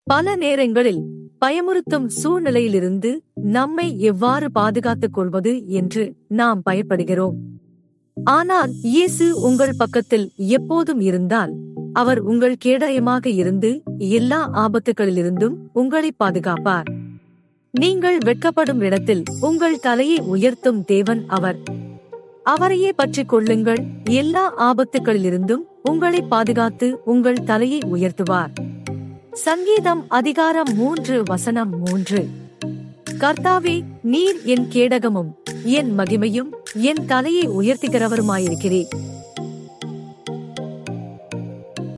பல நேரங்களில் பயமுறுத்தும் சூழ்நிலையிலிருந்து நம்மை எவ்வாறு பாதுகாத்துக் கொள்வது என்று நாம் பயப்படுகிறோம் ஆனால் இயேசு உங்கள் பக்கத்தில் எப்போதும் இருந்தால் அவர் உங்கள் கேடயமாக இருந்து எல்லா ஆபத்துகளிலிருந்தும் உங்களை பாதுகாப்பார் நீங்கள் வெட்கப்படும் இடத்தில் உங்கள் தலையை உயர்த்தும் தேவன் அவர் அவரையே பற்றிக் கொள்ளுங்கள் எல்லா ஆபத்துகளிலிருந்தும் உங்களை பாதுகாத்து உங்கள் தலையை உயர்த்துவார் சங்கீதம் அதிகாரம் மூன்று வசனம் மூன்று கர்த்தாவே நீர் என் கேடகமும் என் மகிமையும் என் தலையை உயர்த்துகிறவருமாயிருக்கிறீர்